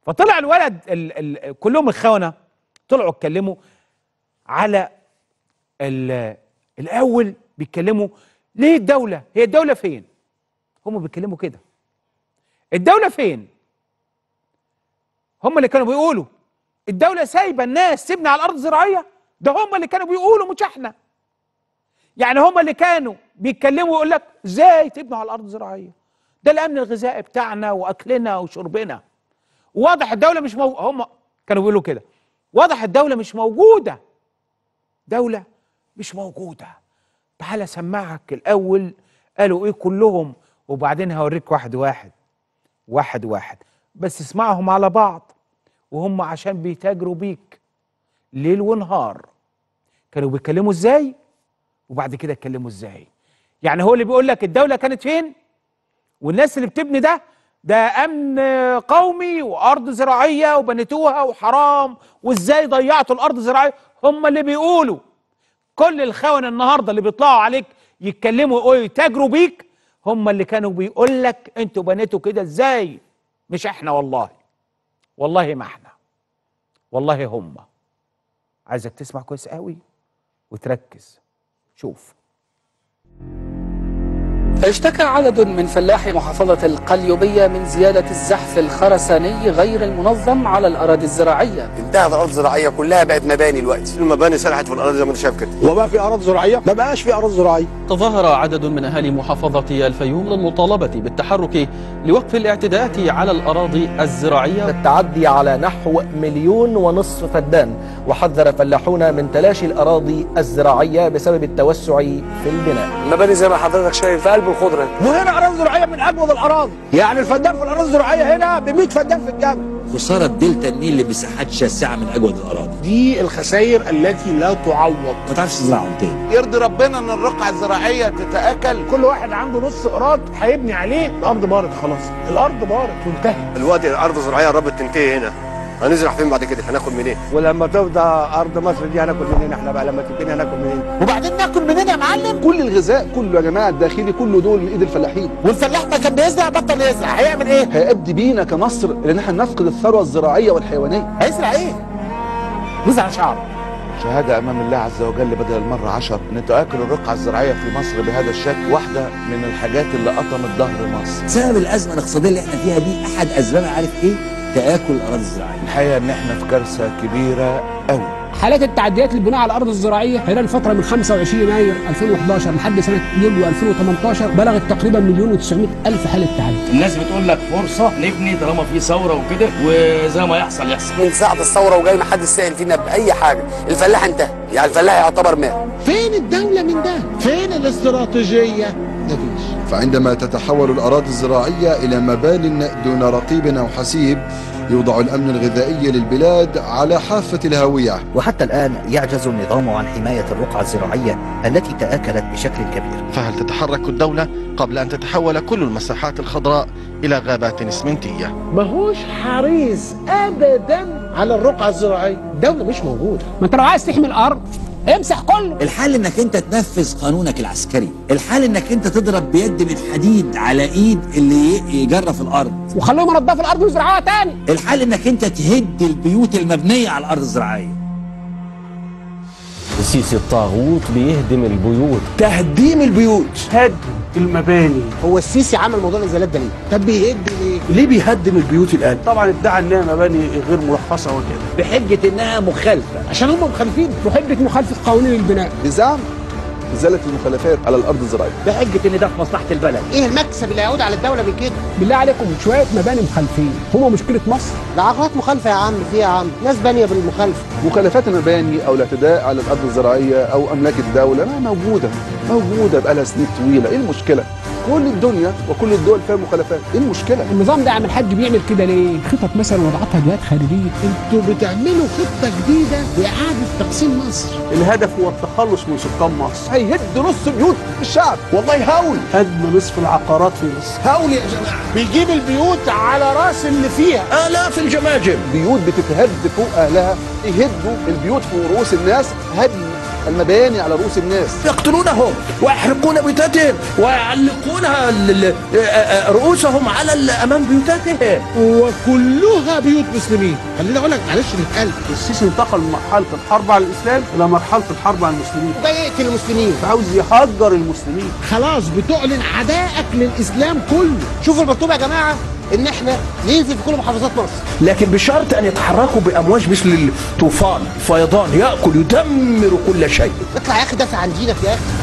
فطلع الولد ال ال كلهم الخونه طلعوا اتكلموا على ال الاول بيتكلموا ليه الدوله هي الدوله فين هم بيتكلموا كده الدوله فين هم اللي كانوا بيقولوا الدوله سايبه الناس تبني على الارض الزراعيه ده هم اللي كانوا بيقولوا مش احنا يعني هم اللي كانوا بيتكلموا ويقول لك ازاي تبنوا على الارض الزراعيه ده الامن الغذائي بتاعنا واكلنا وشربنا واضح الدوله مش مو... هم كانوا بيقولوا كده واضح الدوله مش موجوده دوله مش موجوده تعال اسمعك الاول قالوا ايه كلهم وبعدين هوريك واحد واحد واحد واحد بس اسمعهم على بعض وهم عشان بيتاجروا بيك ليل ونهار كانوا بيتكلموا ازاي وبعد كده اتكلموا ازاي يعني هو اللي بيقول لك الدوله كانت فين والناس اللي بتبني ده ده امن قومي وارض زراعيه وبنيتوها وحرام وازاي ضيعتوا الارض الزراعيه هم اللي بيقولوا كل الخونه النهارده اللي بيطلعوا عليك يتكلموا ويقولوا يتاجروا بيك هم اللي كانوا بيقول لك انتوا بنيتوا كده ازاي مش احنا والله والله ما احنا والله هم عايزك تسمع كويس قوي وتركز شوف اشتكى عدد من فلاحي محافظة القليوبية من زيادة الزحف الخرساني غير المنظم على الأراضي الزراعية انتهت الارض الزراعيه كلها بقت مباني دلوقتي المباني سرحت في الارض زي ما انت شايف كده وبقى في اراضي زراعيه ما بقاش في اراضي زراعيه تظاهر عدد من أهالي محافظة الفيوم للمطالبة بالتحرك لوقف الاعتداءات على الأراضي الزراعية التعدي على نحو مليون ونصف فدان وحذر فلاحون من تلاشي الأراضي الزراعية بسبب التوسع في البناء المباني زي ما حضرتك شايف في قلب الخضره وهنا اراضي زراعيه من اجود الاراضي يعني الفدان في الاراضي الزراعيه هنا ب 100 فدان في الجبل خسارة دلتا النيل لمساحات شاسعة من أجود الأراضي دي الخسائر التي لا تعوض ما تعرفش تزرعهم تاني يرضي ربنا ان الرقعة الزراعية تتآكل كل واحد عنده نص ايراد هيبني عليه الارض بارت خلاص الارض بارت وانتهت دلوقتي الارض الزراعيه قربت تنتهي هنا هنزرع فين بعد كده هناكل منين ولما تفضى ارض مصر دي هناكل منين احنا بقى لما تبتدي هناكل منين وبعدين ناكل منين يا معلم كل الغذاء كله يا جماعه الداخلي كله دول من ايد الفلاحين والفلاح ما كان بيزرع بطل يزرع هيعمل ايه هيؤدي بينا كمصر ان احنا نفقد الثروه الزراعيه والحيوانيه هيزرع ايه يزرع شعر شهادة أمام الله عز وجل بدل المرة عشر أن تآكل الرقعة الزراعية في مصر بهذا الشكل واحدة من الحاجات اللي قطمت ظهر مصر سبب الأزمة الاقتصادية اللي احنا فيها دي أحد أسبابها عارف إيه؟ تآكل الأراضي الزراعية الحقيقة أن احنا في كارثة كبيرة أوي حالات التعديات للبناء على الارض الزراعيه خلال الفتره من 25 يناير 2011 لحد سنه يوليو 2018 بلغت تقريبا مليون و900 الف حاله تعدي. الناس بتقول لك فرصه نبني طالما في ثوره وكده وزي ما يحصل يحصل. من ساعه الثوره وجاي ما حدش سائل فينا باي حاجه الفلاح انتهى يعني الفلاح يعتبر مات فين الدولة من ده فين الاستراتيجية مفيش فعندما تتحول الاراضي الزراعيه الى مبان دون رقيب او حسيب يوضع الامن الغذائي للبلاد على حافه الهاويه وحتى الآن يعجز النظام عن حماية الرقعة الزراعية التي تآكلت بشكل كبير فهل تتحرك الدولة قبل أن تتحول كل المساحات الخضراء إلى غابات إسمنتية؟ ماهوش حريص ابدا على الرقعة الزراعية الدولة مش موجودة ما انت لو عايز تحمي الارض امسح كله. الحل انك انت تنفذ قانونك العسكري الحل انك انت تضرب بيد من حديد على ايد اللي يجرف الارض وخلوهم ينضفوا الارض ويزرعوها تاني. الحل انك انت تهد البيوت المبنية على الارض الزراعية السيسي الطاغوت بيهدم البيوت تهديم البيوت هد المباني هو السيسي عمل موضوع الانزالات ده ليه؟ طب بيهد ليه ليه بيهدم البيوت الان؟ طبعا ادعى انها مباني غير مرخصة وكده بحجة انها مخالفة عشان هم مخالفين وحجه مخالفه قوانين البناء. بزعم ازاله المخالفات على الارض الزراعيه بحجة ان ده في مصلحة البلد ايه المكسب اللي هيعود على الدولة من كده بالله عليكم شويه مباني مخالفين هم مشكله مصر. ده عقارات مخالفة يا عم في يا عم ناس بانية بالمخالفة مخالفات المباني او الاعتداء على الارض الزراعيه او املاك الدوله ما موجوده موجوده بقالها سنين طويله ايه المشكله كل الدنيا وكل الدول فيها مخالفات ايه المشكله النظام ده عم الحاج بيعمل كده ليه؟ خطط مثلا وضعتها جهات خارجيه انتوا بتعملوا خطة جديدة لإعادة تقسيم مصر الهدف هو التخلص من سكان مصر هيهد نص بيوت الشعب والله هول هدم نصف العقارات في مصر هول يا جماعة بيجيب البيوت على راس اللي فيها الاف الجماجم بيوت بتتهد فوق اهلها يهدوا البيوت فوق رؤوس الناس هدم المباني على رؤوس الناس يقتلونهم ويحرقون بيوتاتهم ويعلقون ال- ال- آه، آه، رؤوسهم على ال- امام بيوتاتهم وكلها بيوت مسلمين خليني اقول لك معلش نتقل السيسي انتقل من مرحله الحرب على الاسلام الى مرحله الحرب على المسلمين ده يقتل المسلمين عاوز يهجر المسلمين خلاص بتعلن عدائك للاسلام كله شوفوا المكتوب يا جماعه ان احنا ننزل في كل محافظات مصر لكن بشرط ان يتحركوا بامواج مثل الطوفان فيضان ياكل يدمر كل شيء اطلع يا اخي دافع عن دينك يا اخي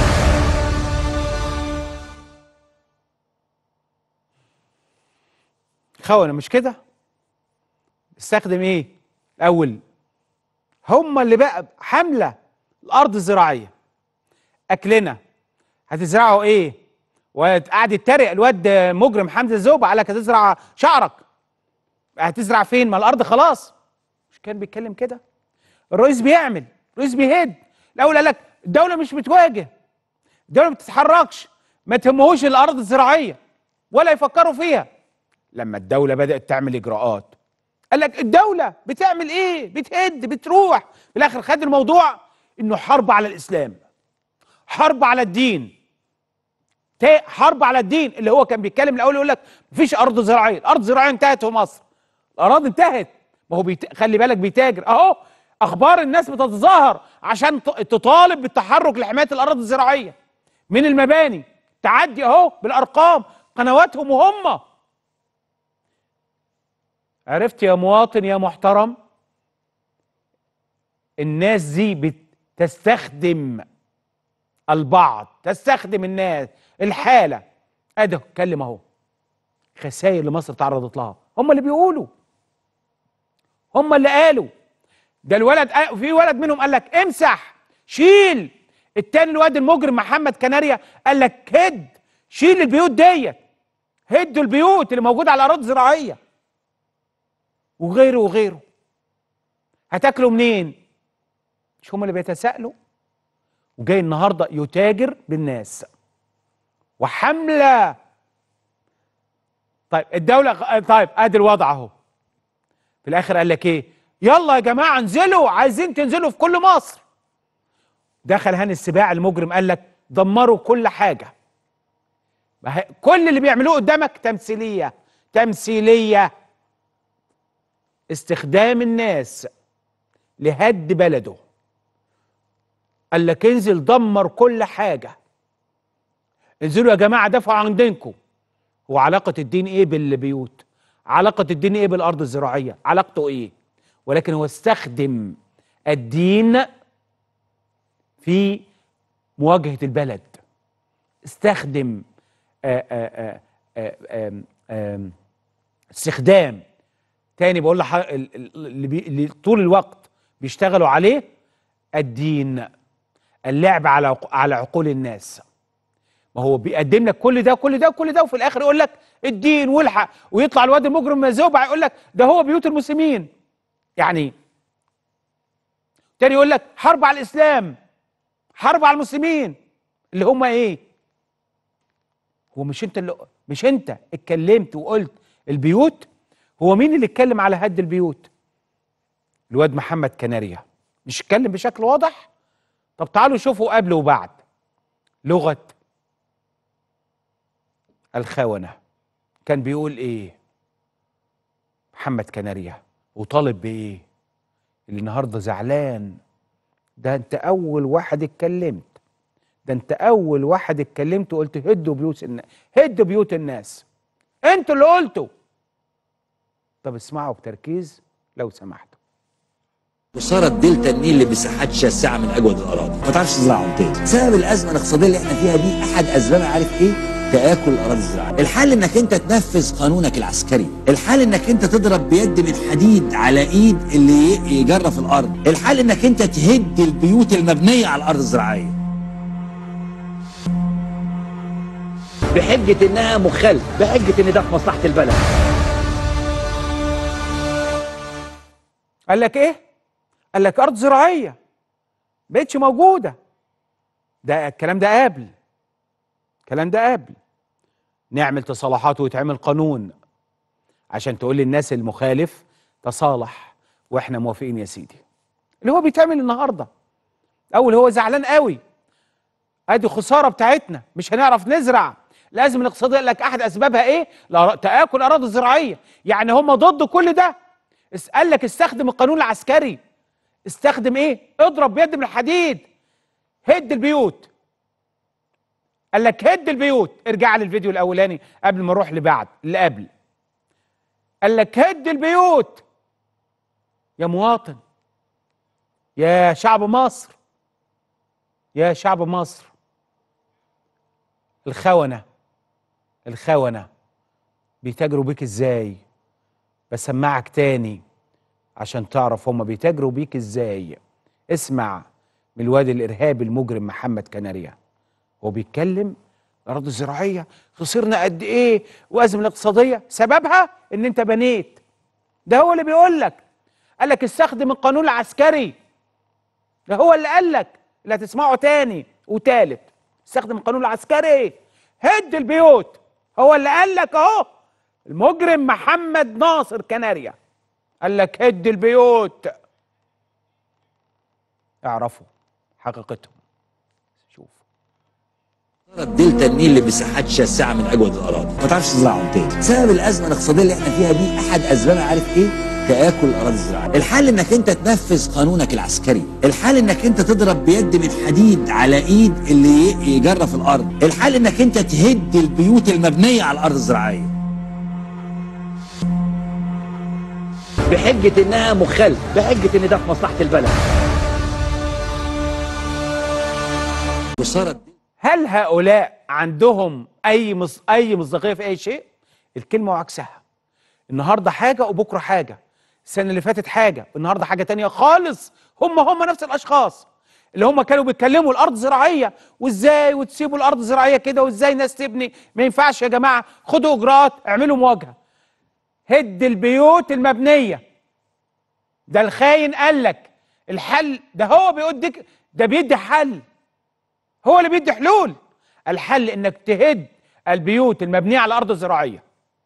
خونة مش كده استخدم ايه الاول هم اللي بقى حملة الارض الزراعية اكلنا هتزرعوا ايه وقعد يتريق الواد مجرم حمزة الزوبة قال لك هتزرع شعرك هتزرع فين ما الارض خلاص مش كان بيتكلم كده الرئيس بيعمل الرئيس بيهد الاول قال لك الدولة مش بتواجه الدولة ما بتتحركش ما تهمهوش الارض الزراعية ولا يفكروا فيها لما الدولة بدأت تعمل إجراءات قال لك الدولة بتعمل إيه؟ بتهد بتروح في الآخر خد الموضوع إنه حرب على الإسلام حرب على الدين تا- حرب على الدين اللي هو كان بيتكلم الأول يقول لك مفيش أرض زراعية الأرض الزراعية انتهت في مصر الأراضي انتهت ما هو بيت... خلي بالك بيتاجر أهو أخبار الناس بتتظاهر عشان ت- تطالب بالتحرك لحماية الأراضي الزراعية من المباني تعدي أهو بالأرقام قنواتهم وهم عرفت يا مواطن يا محترم الناس دي بتستخدم البعض تستخدم الناس الحالة ادي اتكلم اهو خسائر اللي مصر تعرضت لها هم اللي بيقولوا هم اللي قالوا ده الولد قال- في ولد منهم قال لك امسح شيل التاني الواد المجرم محمد كناريا قال لك هد شيل البيوت ديت هدوا البيوت اللي موجوده على اراضي زراعيه وغيره وغيره هتاكلوا منين مش هم اللي بيتساءلوا وجاي النهارده يتاجر بالناس وحمله طيب الدوله طيب ادي الوضع اهو في الاخر قال لك ايه يلا يا جماعه انزلوا عايزين تنزلوا في كل مصر دخل هاني السباع المجرم قال لك دمروا كل حاجه ما هي- كل اللي بيعملوه قدامك تمثيليه تمثيليه استخدام الناس لهد بلده قال لك انزل دمر كل حاجه انزلوا يا جماعه دافعوا عن دينكم هو علاقه الدين ايه بالبيوت علاقه الدين ايه بالارض الزراعيه علاقته ايه ولكن هو استخدم الدين في مواجهه البلد استخدم آآ آآ آآ آآ آآ استخدام تاني بقول لح... ال- ال- اللي, بي... اللي طول الوقت بيشتغلوا عليه الدين اللعب على عق... على عقول الناس ما هو بيقدم لك كل ده كل ده كل ده وفي الاخر يقول لك الدين والحق ويطلع الواد المجرم مزوبع يقول لك ده هو بيوت المسلمين يعني تاني يقول لك حرب على الاسلام حرب على المسلمين اللي هم ايه هو مش انت اللي مش انت اتكلمت وقلت البيوت هو مين اللي اتكلم على هد البيوت الواد محمد كناريا مش اتكلم بشكل واضح طب تعالوا شوفوا قبل وبعد لغة الخونة كان بيقول ايه محمد كناريا وطالب بايه اللي النهارده زعلان ده انت اول واحد اتكلمت ده انت اول واحد اتكلمت وقلت هدوا بيوت الناس هدوا بيوت الناس انتوا اللي قلتوا طب اسمعوا بتركيز لو سمحتوا وصارت دلتا النيل بمساحات شاسعه من اجود الاراضي ما تعرفش تزرعهم تاني سبب الازمه الاقتصاديه اللي احنا فيها دي احد اسبابها عارف ايه تاكل الاراضي الزراعيه الحل انك انت تنفذ قانونك العسكري الحل انك انت تضرب بيد من حديد على ايد اللي ي- يجرف الارض الحل انك انت تهد البيوت المبنيه على الارض الزراعيه بحجه انها مخالف بحجه ان ده في مصلحه البلد قال لك ايه قال لك ارض زراعيه بقتش موجوده ده الكلام ده قبل الكلام ده قبل نعمل تصالحات ويتعمل قانون عشان تقول للناس المخالف تصالح واحنا موافقين يا سيدي اللي هو بيتعمل النهارده اول هو زعلان قوي ادي خساره بتاعتنا مش هنعرف نزرع لازم الاقتصاد قال لك احد اسبابها ايه الأرا- تاكل الاراضي الزراعيه يعني هم ضد كل ده اس- قال لك استخدم القانون العسكري استخدم ايه اضرب بيد من الحديد هد البيوت قال لك هد البيوت ارجع للفيديو الاولاني قبل ما نروح لبعد اللي قبل قال لك هد البيوت يا مواطن يا شعب مصر يا شعب مصر الخونة الخونة بيتاجروا بيك ازاي بسمعك تاني عشان تعرف هما بيتاجروا بيك ازاي اسمع من الواد الارهابي المجرم محمد كناريا هو بيتكلم الاراضي الزراعيه خسرنا قد ايه وازمه الاقتصاديه سببها ان انت بنيت ده هو اللي بيقول لك قال لك استخدم القانون العسكري ده هو اللي قال لك اللي هتسمعه تاني وتالت استخدم القانون العسكري هد البيوت هو اللي قال لك اهو المجرم محمد ناصر كناريا قال لك هد البيوت اعرفوا حقيقتهم دلتا النيل لمساحات شاسعه من اجود الاراضي ما تعرفش تزرعهم تاني سبب الازمه الاقتصاديه اللي احنا فيها دي احد اسبابها عارف ايه تاكل الاراضي الزراعيه الحل انك انت تنفذ قانونك العسكري الحل انك انت تضرب بيد من حديد على ايد اللي ي- يجرف الارض الحل انك انت تهد البيوت المبنيه على الارض الزراعيه بحجة انها مخالفة بحجة ان ده في مصلحة البلد وصارت هل هؤلاء عندهم اي مص... اي مصداقيه في اي شيء الكلمه وعكسها النهارده حاجه وبكره حاجه السنه اللي فاتت حاجه والنهارده حاجه تانية خالص هم هم نفس الاشخاص اللي هم كانوا بيتكلموا الارض زراعيه وازاي وتسيبوا الارض زراعيه كده وازاي ناس تبني ما ينفعش يا جماعه خدوا اجراءات اعملوا مواجهه هد البيوت المبنيه ده الخاين قال لك الحل ده هو بيديك ده بيدي حل هو اللي بيدي حلول الحل انك تهد البيوت المبنيه على الارض الزراعيه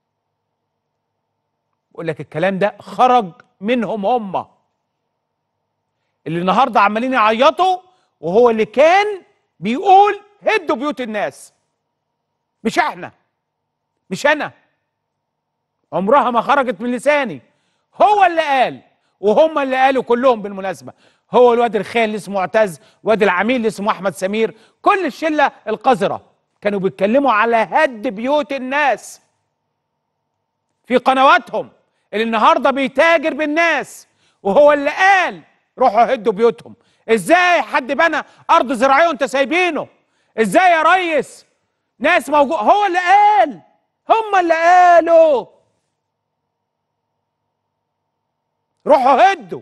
بقول لك الكلام ده خرج منهم هم اللي النهارده عمالين يعيطوا وهو اللي كان بيقول هدوا بيوت الناس مش احنا مش انا عمرها ما خرجت من لساني هو اللي قال وهم اللي قالوا كلهم بالمناسبه هو الواد الخال اللي اسمه معتز واد العميل اللي اسمه احمد سمير كل الشله القذره كانوا بيتكلموا على هد بيوت الناس في قنواتهم اللي النهارده بيتاجر بالناس وهو اللي قال روحوا هدوا بيوتهم ازاي حد بنى ارض زراعيه وانت سايبينه ازاي يا ريس ناس موجود هو اللي قال هم اللي قالوا روحوا هدوا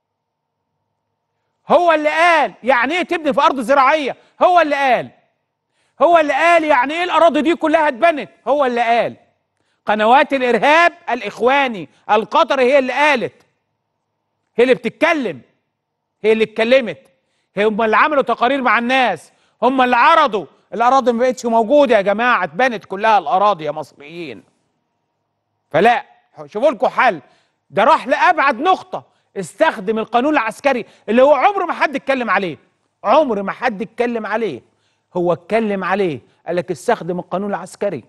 هو اللي قال يعني ايه تبني في ارض زراعيه هو اللي قال هو اللي قال يعني ايه الاراضي دي كلها اتبنت هو اللي قال قنوات الارهاب الاخواني القطري هي اللي قالت هي اللي بتتكلم هي اللي اتكلمت هم اللي عملوا تقارير مع الناس هم اللي عرضوا الاراضي ما بقتش موجوده يا جماعه اتبنت كلها الاراضي يا مصريين فلا شوفوا لكم حل ده راح لابعد نقطه استخدم القانون العسكري اللي هو عمر ما حد اتكلم عليه عمر ما حد اتكلم عليه هو اتكلم عليه قال لك استخدم القانون العسكري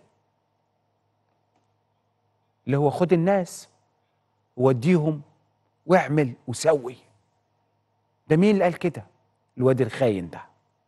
اللي هو خد الناس ووديهم واعمل وسوي ده مين اللي قال كده الواد الخاين ده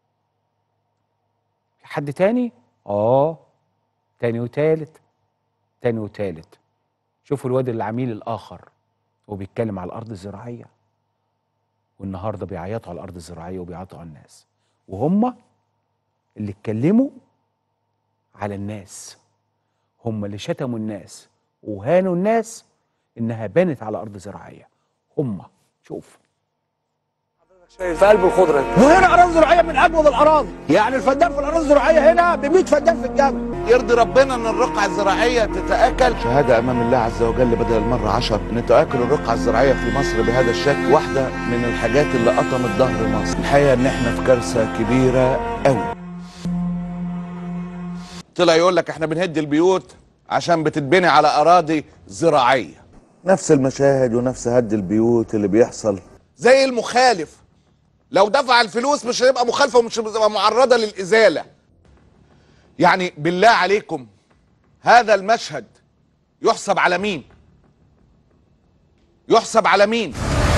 في حد تاني اه تاني وتالت تاني وتالت شوفوا الواد العميل الاخر هو بيتكلم على الارض الزراعيه والنهارده بيعيطوا على الارض الزراعيه وبيعيطوا على الناس وهم اللي اتكلموا على الناس هم اللي شتموا الناس وهانوا الناس انها بنت على ارض زراعيه هم شوف في قلب الخضره وهنا اراضي زراعيه من اجود الاراضي يعني الفدان في الاراضي الزراعيه هنا ب 100 فدان في الجبل يرضي ربنا ان الرقعه الزراعيه تتاكل شهاده امام الله عز وجل بدل المره عشر ان تاكل الرقعه الزراعيه في مصر بهذا الشكل واحده من الحاجات اللي قطمت ظهر مصر الحقيقه ان احنا في كارثه كبيره قوي طلع يقول لك احنا بنهد البيوت عشان بتتبني على اراضي زراعيه نفس المشاهد ونفس هد البيوت اللي بيحصل زي المخالف لو دفع الفلوس مش هيبقى مخالفه ومش هتبقى معرضه للازاله يعني بالله عليكم هذا المشهد يحسب على مين يحسب على مين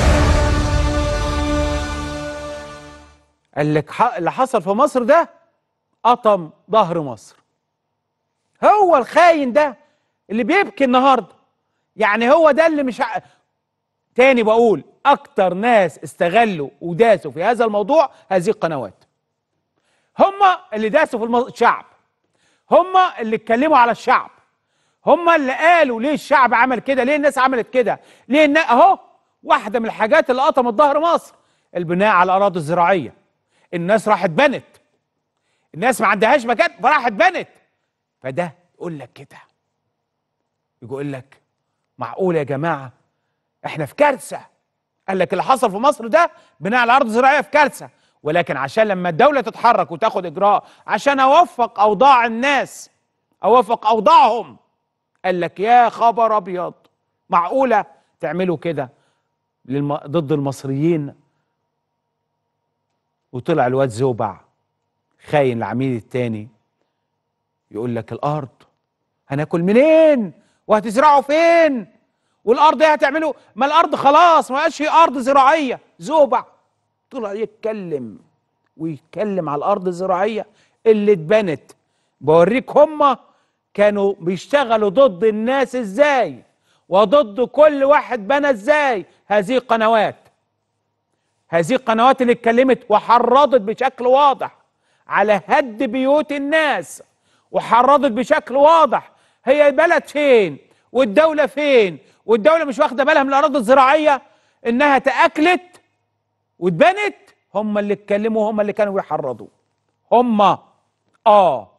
قال لك ح- اللي حصل في مصر ده قطم ظهر مصر هو الخاين ده اللي بيبكي النهارده يعني هو ده اللي مش ع... تاني بقول اكتر ناس استغلوا وداسوا في هذا الموضوع هذه القنوات هم اللي داسوا في المو... الشعب هم اللي اتكلموا على الشعب هم اللي قالوا ليه الشعب عمل كده ليه الناس عملت كده ليه النا... اهو واحده من الحاجات اللي قطمت ظهر مصر البناء على الاراضي الزراعيه الناس راحت بنت الناس ما عندهاش مكان فراحت بنت فده يقول لك كده يقول لك معقول يا جماعه احنا في كارثه قال لك اللي حصل في مصر ده بناء على ارض زراعيه في كارثه ولكن عشان لما الدوله تتحرك وتاخد اجراء عشان اوفق اوضاع الناس اوفق اوضاعهم قال لك يا خبر ابيض معقوله تعملوا كده للم... ضد المصريين وطلع الواد زوبع خاين العميل التاني يقول لك الارض هناكل منين وهتزرعوا فين والارض ايه هتعملوا ما الارض خلاص ما بقاش هي ارض زراعيه زوبع طلع يتكلم ويتكلم على الارض الزراعيه اللي اتبنت بوريك هما كانوا بيشتغلوا ضد الناس ازاي وضد كل واحد بنى ازاي هذه القنوات هذه القنوات اللي اتكلمت وحرضت بشكل واضح على هد بيوت الناس وحرضت بشكل واضح هي البلد فين والدولة فين والدولة مش واخدة بالها من الأراضي الزراعية إنها تأكلت واتبنت هم اللي اتكلموا هم اللي كانوا بيحرضوا هم آه